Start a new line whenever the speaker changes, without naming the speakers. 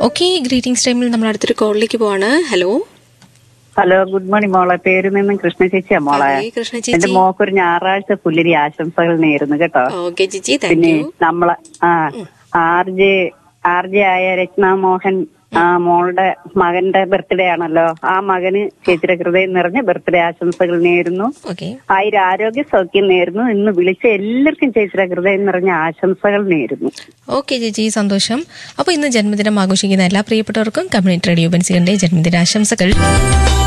Okay greetings ടൈമിൽ നമ്മൾ അടുത്തൊരു കോളിലേക്ക് പോവാണ് ഹലോ
ഹലോ ഗുഡ് മോർണിംഗ് മോളെ പേര് നിന്നും കൃഷ്ണ ചേച്ചിയാ മോളെ
അതെ, കൃഷ്ണ ചേച്ചി.
എന്റെ മോക്കൊരു ഞായറാഴ്ച പുല്ലരി ആശംസകൾ നേരുന്നു കേട്ടോ
ഓക്കെ ചേച്ചി താങ്ക്
പിന്നെ
യു
നമ്മളെ ആ ആർ ജെ ആർ ജെ ആയ രചന മോഹൻ ആ മോളുടെ മകന്റെ ബർത്ത്ഡേ ആണല്ലോ ആ മകന് ചേച്ചിയുടെ ഹൃദയം നിറഞ്ഞ ബർത്ത്ഡേ ആശംസകൾ നേരുന്നു
ഓക്കെ
ആയിരം ആരോഗ്യ സൗഖ്യം നേരുന്നു ഇന്ന് വിളിച്ച എല്ലാവർക്കും ചേച്ചിയുടെ ഹൃദയം നിറഞ്ഞ ആശംസകൾ നേരുന്നു
ഓക്കെ ചേച്ചി സന്തോഷം അപ്പോൾ ഇന്ന് ജന്മദിനം ആഘോഷിക്കുന്ന എല്ലാ പ്രിയപ്പെട്ടവർക്കും കമ്മ്യൂണിറ്റി റേഡിയോ ബൻസികന്റെ ജന്മദിനാശംസകൾ